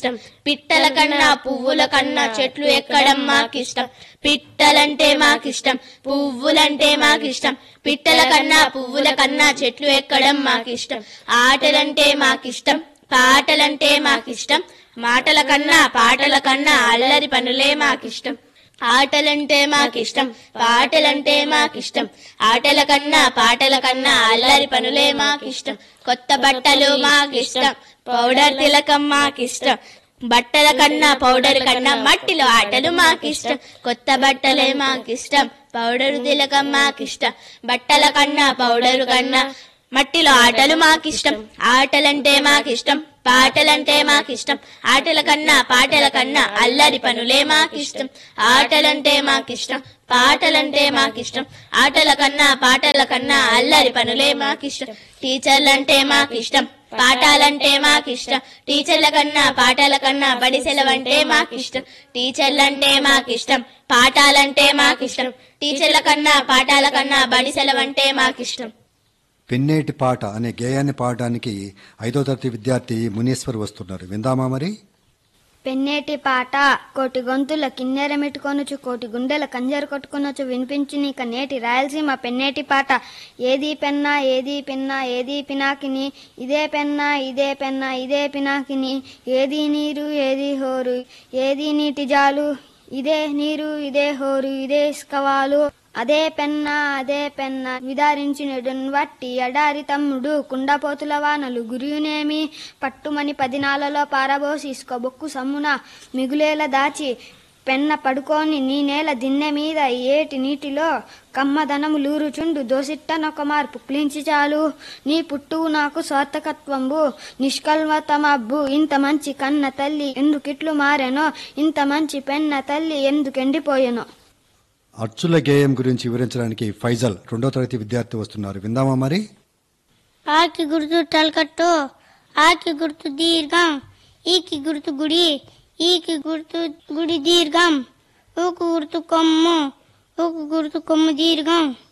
మాకిష్టం పిట్టల కన్నా పువ్వుల కన్నా చెట్లు ఎక్కడం మాకిష్టం పిట్టలంటే మాకిష్టం పువ్వులంటే మాకిష్టం పిట్టల కన్నా పువ్వుల కన్నా చెట్లు ఎక్కడం మాకిష్టం ఆటలంటే మాకిష్టం పాటలంటే మాకిష్టం మాటల కన్నా పాటల కన్నా అల్లరి పనులే మాకిష్టం ఆటలంటే మాకిష్టం పాటలంటే మాకిష్టం ఆటల కన్నా పాటల కన్నా అల్లరి పనులే మాకిష్టం కొత్త బట్టలు మాకిష్టం పౌడర్ తిలకం మాకిష్టం బట్టల కన్నా పౌడర్ కన్నా మట్టిలో ఆటలు మాకిష్టం కొత్త బట్టలే మాకిష్టం పౌడర్ తిలకం మాకిష్టం బట్టల కన్నా పౌడర్ కన్నా మట్టిలో ఆటలు మాకిష్టం ఆటలంటే మాకిష్టం పాటలంటే మాకిష్టం ఆటల కన్నా పాటల కన్నా అల్లరి పనులే మాకిష్టం ఆటలంటే మాకిష్టం పాటలంటే మాకిష్టం ఆటల కన్నా పాటల కన్నా అల్లరి పనులే మాకిష్టం టీచర్లంటే మాకిష్టం పాఠాలంటే మాకిష్టం టీచర్ల కన్నా పాఠాల కన్నా బడి సెలవంటే మాకిష్టం టీచర్లంటే మాకిష్టం పాఠాలంటే మాకిష్టం టీచర్ల కన్నా పాఠాల కన్నా బడి సెలవంటే మాకిష్టం పెన్నేటి పాట అనే గేయాన్ని పాడడానికి ఐదో తరగతి విద్యార్థి మునీశ్వర్ వస్తున్నారు విందామా మరి పెన్నేటి పాట కోటి గొంతుల కిన్నెర మెట్టుకొనొచ్చు కోటి గుండెల కంజర కొట్టుకొనొచ్చు వినిపించు నీక నేటి రాయలసీమ పెన్నేటి పాట ఏది పెన్నా ఏది పిన్నా ఏది పినాకిని ఇదే పెన్నా ఇదే పెన్నా ఇదే పినాకిని ఏది నీరు ఏది హోరు ఏది నీటి జాలు ఇదే నీరు ఇదే హోరు ఇదే ఇసుకవాలు అదే పెన్న అదే పెన్న విదారించినడున్ వట్టి ఎడారి తమ్ముడు కుండపోతుల వానలు గురియునేమి పట్టుమని పదినాలలో పారబోసి ఇసుక బొక్కు సమ్మున మిగులేల దాచి పెన్న పడుకొని నీ నేల దిన్నె మీద ఏటి నీటిలో కమ్మదనము లూరుచుండు దోసిట్టనొక మార్పు క్లించి చాలు నీ పుట్టువు నాకు స్వార్థకత్వంబు నిష్కల్మతమబ్బు ఇంత మంచి కన్న తల్లి ఎందుకిట్లు మారెనో ఇంత మంచి పెన్న తల్లి ఎందుకెండిపోయెనో అచ్చుల గేయం గురించి వివరించడానికి ఫైజల్ రెండో తరగతి విద్యార్థి వస్తున్నారు విందామా మరి ఆకి గుర్తు తలకట్టు ఆకి గుర్తు దీర్ఘం ఈకి గుర్తు గుడి ఈకి గుర్తు గుడి దీర్ఘం ఊకు గుర్తు కొమ్ము ఊకు గుర్తు కొమ్ము దీర్ఘం